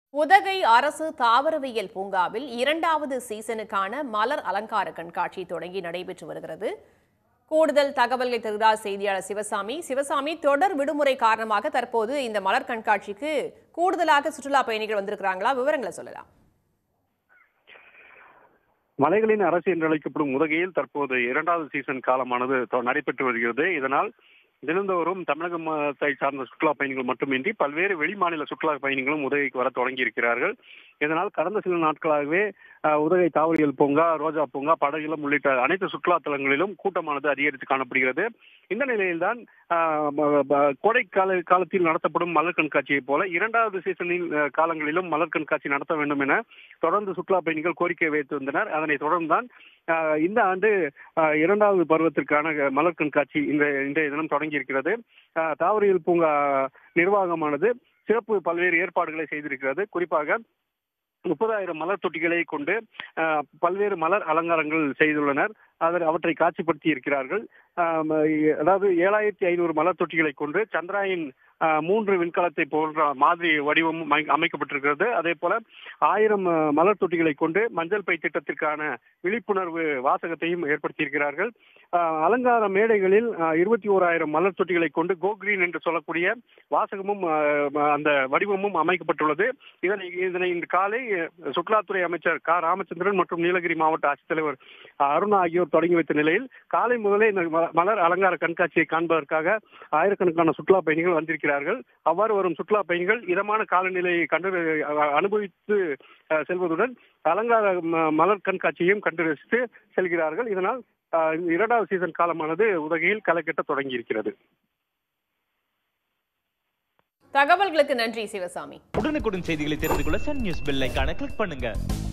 உதகை அரசு தாவரவியல் பூங்காவில் இரண்டாவது சீசனுக்கான மலர் அலங்கார கண்காட்சி தொடங்கி நடைபெற்று வருகிறது கூடுதல் தகவல்களை தருகிறார் செய்தியாளர் சிவசாமி சிவசாமி தொடர் விடுமுறை காரணமாக தற்போது இந்த மலர் கண்காட்சிக்கு கூடுதலாக சுற்றுலா பயணிகள் வந்திருக்கிறாங்களா விவரங்களை சொல்லலாம் மலைகளின் அரசு என்று அழைக்கப்படும் உதகையில் தற்போது இரண்டாவது சீசன் காலமானது தொ- நடைபெற்று வருகிறது இதனால் தினந்தோறும் தமிழகத்தை சார்ந்த சுற்றுலா பயணிகள் மட்டுமின்றி பல்வேறு வெளிமாநில சுற்றுலா பயணிகளும் உதகைக்கு வர தொடங்கி இருக்கிறார்கள் இதனால் கடந்த சில நாட்களாகவே அஹ், உதகை தாவரியல் பூங்கா ரோஜா பூங்கா படகுலம் உள்ளிட்ட அனைத்து சுற்றுலா தலங்களிலும் கூட்டமானது அதிகரித்து காணப்படுகிறது இந்த நிலையில்தான் அஹ், ம- ப- கோடை கால காலத்தில் நடத்தப்படும் மலர் கண்காட்சியை போல இரண்டாவது சீசனில் அஹ், காலங்களிலும் மலர் கண்காட்சி நடத்த வேண்டும் என தொடர்ந்து சுற்றுலா பயணிகள் கோரிக்கை வைத்து வந்தனர் அதனை தொடர்ந்துதான் அஹ், இந்த ஆண்டு அஹ், இரண்டாவது பருவத்திற்கான மலர் கண்காட்சி இந்த இன்றைய தினம் தொடங்கி இருக்கிறது அஹ், தாவரியல் பூங்கா நிர்வாகமானது சிறப்பு பல்வேறு ஏற்பாடுகளை செய்திருக்கிறது குறிப்பாக முப்பதாயிரம் மலர் தொட்டிகளை கொண்டு அஹ், பல்வேறு மலர் அலங்காரங்கள் செய்துள்ளனர் அதர் அவற்றை காட்சிப்படுத்தி இருக்கிறார்கள் ஆம், அதாவது ஏழாயிரத்தி ஐநூறு மலர் தொட்டிகளை கொண்டு சந்திராயன் அஹ், மூன்று விண்கலத்தை போன்ற மாதிரி வடிவம் அமை- அமைக்கப்பட்டிருக்கிறது அதே போல ஆயிரம் அஹ், மலர் தொட்டிகளை கொண்டு மஞ்சள் பை திட்டத்திற்கான விழிப்புணர்வு வாசகத்தையும் ஏற்படுத்தியிருக்கிறார்கள் அஹ், அலங்கார மேடைகளில் இருபத்தி ஓராயிரம் மலர் தொட்டிகளை கொண்டு கோ கிரீன் என்று சொல்லக்கூடிய வாசகமும் அஹ், அந்த வடிவமும் அமைக்கப்பட்டுள்ளது இதனை இதனை இன்று காலை அஹ், சுற்றுலாத்துறை அமைச்சர் க ராமச்சந்திரன் மற்றும் நீலகிரி மாவட்ட ஆட்சித்தலைவர் அஹ், அருணா ஆகியோர் தொடங்கி வைத்த நிலையில் காலை முதலே இந்த ம- மலர் அலங்கார கண்காட்சியை காண்பதற்காக ஆயிரக்கணக்கான சுற்றுலா பயணிகள் வந்திருக்கிறார்கள் அவ்வாறு வரும் சுற்றுலா பயணிகள் இதமான காலநிலையை கண்டு அஹ், அனுபவித்து அஹ், செல்வதுடன் அலங்கார ம- மலர் கண்காட்சியையும் கண்டு ரசித்து செல்கிறார்கள் இதனால் அஹ், இந்த இரண்டாவது சீசன் காலமானது உதகையில் களை கட்ட தொடங்கி இருக்கிறது தகவல்களுக்கு நன்றி சிவசாமி உடனுக்குடன் செய்திகளை தெரிந்து கொள்ள சன் நியூஸ் பெல் ஐகானை கிளிக் பண்ணுங்க